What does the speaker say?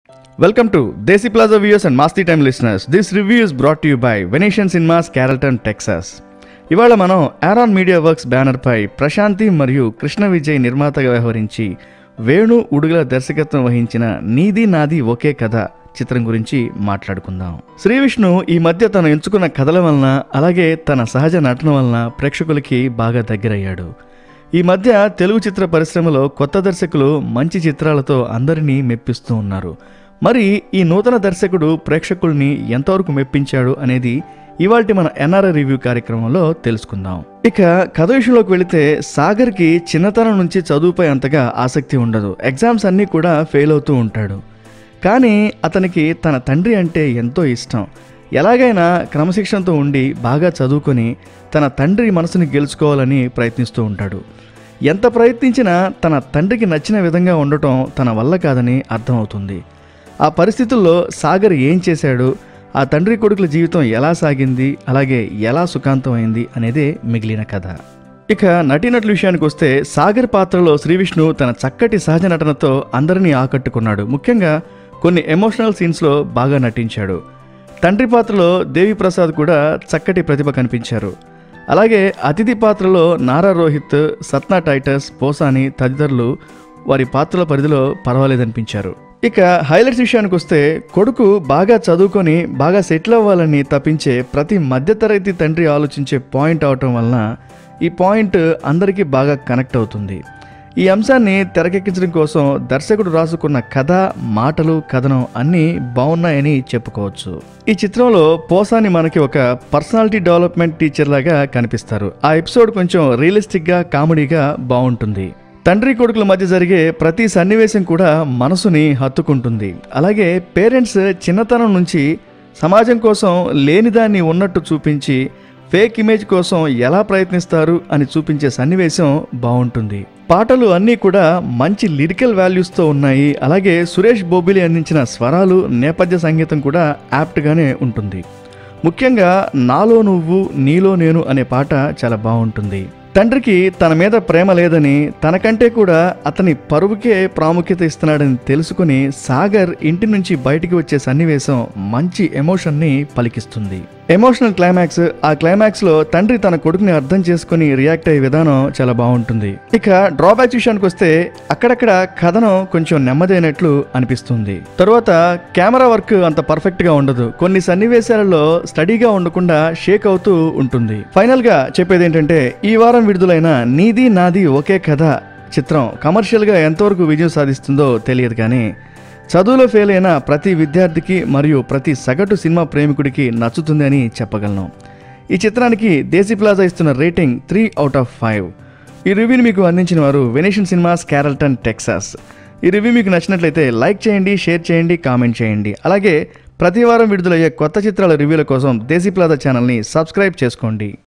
Welcome to Desi Plaza viewers and Masti Time listeners. This review is brought to you by Venetian Cinemas, Carrollton, Texas. ఇవాళ మనం Aaron media works బ్యానర్పై ప్రశాంతి మరియు కృష్ణ విజయ్ నిర్మాతగా వ్యవహరించి వేణు ఉడుగుల దర్శకత్వం వహించిన నీది నాది ఒకే కథ చిత్రం గురించి మాట్లాడుకుందాం శ్రీ విష్ణు ఈ మధ్య తను ఎంచుకున్న కథల వలన అలాగే తన సహజ నటన వలన ప్రేక్షకులకి బాగా దగ్గరయ్యాడు ఈ మధ్య తెలుగు చిత్ర పరిశ్రమలో కొత్త దర్శకులు మంచి చిత్రాలతో అందరినీ మెప్పిస్తూ ఉన్నారు మరి ఈ నూతన దర్శకుడు ప్రేక్షకుల్ని ఎంతవరకు మెప్పించాడు అనేది ఇవాల్టి మన ఎన్ఆర్ఐ రివ్యూ కార్యక్రమంలో తెలుసుకుందాం ఇక కథ విషయంలోకి వెళితే సాగర్కి చిన్నతనం నుంచి చదువుపై అంతగా ఆసక్తి ఉండదు ఎగ్జామ్స్ అన్నీ కూడా ఫెయిల్ అవుతూ ఉంటాడు కానీ అతనికి తన తండ్రి అంటే ఎంతో ఇష్టం ఎలాగైనా క్రమశిక్షణతో ఉండి బాగా చదువుకొని తన తండ్రి మనసుని గెలుచుకోవాలని ప్రయత్నిస్తూ ఉంటాడు ఎంత ప్రయత్నించినా తన తండ్రికి నచ్చిన విధంగా ఉండటం తన వల్ల కాదని అర్థమవుతుంది ఆ పరిస్థితుల్లో సాగర్ ఏం చేశాడు ఆ తండ్రి కొడుకుల జీవితం ఎలా సాగింది అలాగే ఎలా సుఖాంతమైంది అనేదే మిగిలిన కథ ఇక నటీనటుల విషయానికి వస్తే సాగర్ పాత్రలో శ్రీ విష్ణు తన చక్కటి సహజ నటనతో అందరినీ ఆకట్టుకున్నాడు ముఖ్యంగా కొన్ని ఎమోషనల్ సీన్స్లో బాగా నటించాడు తండ్రి పాత్రలో దేవి ప్రసాద్ కూడా చక్కటి ప్రతిభ కనిపించారు అలాగే అతిథి పాత్రలో నారా రోహిత్ సత్నా టైటస్ పోసాని తదితరులు వారి పాత్రల పరిధిలో పర్వాలేదనిపించారు ఇక హైలైట్స్ విషయానికి వస్తే కొడుకు బాగా చదువుకొని బాగా సెటిల్ అవ్వాలని తప్పించే ప్రతి మధ్యతరగతి తండ్రి ఆలోచించే పాయింట్ అవటం వలన ఈ పాయింట్ అందరికీ బాగా కనెక్ట్ అవుతుంది ఈ అంశాన్ని తెరకెక్కించడం కోసం దర్శకుడు రాసుకున్న కథ మాటలు కథనం అన్నీ బాగున్నాయని చెప్పుకోవచ్చు ఈ చిత్రంలో పోసాని మనకి ఒక పర్సనాలిటీ డెవలప్మెంట్ టీచర్ లాగా కనిపిస్తారు ఆ ఎపిసోడ్ కొంచెం రియలిస్టిక్గా కామెడీగా బాగుంటుంది తండ్రి కొడుకుల మధ్య జరిగే ప్రతి సన్నివేశం కూడా మనసుని హత్తుకుంటుంది అలాగే పేరెంట్స్ చిన్నతనం నుంచి సమాజం కోసం లేనిదాన్ని ఉన్నట్టు చూపించి ఫేక్ ఇమేజ్ కోసం ఎలా ప్రయత్నిస్తారు అని చూపించే సన్నివేశం బాగుంటుంది పాటలు అన్నీ కూడా మంచి లిరికల్ వాల్యూస్తో ఉన్నాయి అలాగే సురేష్ బొబ్బిలి అందించిన స్వరాలు నేపథ్య సంగీతం కూడా యాప్ట్గానే ఉంటుంది ముఖ్యంగా నాలో నువ్వు నీలో నేను అనే పాట చాలా బాగుంటుంది తండ్రికి తన మీద ప్రేమ లేదని తనకంటే కూడా అతని పరువుకే ప్రాముఖ్యత ఇస్తున్నాడని తెలుసుకుని సాగర్ ఇంటి నుంచి బయటికి వచ్చే సన్నివేశం మంచి ఎమోషన్ని పలికిస్తుంది ఎమోషనల్ క్లైమాక్స్ ఆ క్లైమాక్స్ లో తండ్రి తన కొడుకుని అర్థం చేసుకుని రియాక్ట్ అయ్యే విధానం చాలా బాగుంటుంది ఇక డ్రాబ్యాక్స్ విషయానికి వస్తే అక్కడక్కడ కథనం కొంచెం నెమ్మదైనట్లు అనిపిస్తుంది తరువాత కెమెరా వర్క్ అంత పర్ఫెక్ట్ గా ఉండదు కొన్ని సన్నివేశాలలో స్టడీగా ఉండకుండా షేక్ అవుతూ ఉంటుంది ఫైనల్ గా చెప్పేది ఏంటంటే ఈ వారం విడుదలైన నీది నాది ఒకే కథ చిత్రం కమర్షియల్ గా ఎంతవరకు విజయం సాధిస్తుందో తెలియదు కానీ చదువులో ఫెయిల్ అయిన ప్రతి విద్యార్థికి మరియు ప్రతి సగటు సినిమా ప్రేమికుడికి నచ్చుతుంది అని చెప్పగలను ఈ చిత్రానికి దేశీ ప్లాజా ఇస్తున్న rating three out of five ఈ రివ్యూని మీకు అందించిన వారు వెనేషియన్ సినిమాస్ క్యారల్టన్ టెక్సాస్ ఈ రివ్యూ మీకు నచ్చినట్లయితే లైక్ చేయండి షేర్ చేయండి కామెంట్ చేయండి అలాగే ప్రతి వారం విడుదలయ్యే కొత్త చిత్రాల రివ్యూల కోసం దేశీ ప్లాజా ఛానల్ని సబ్స్క్రైబ్ చేసుకోండి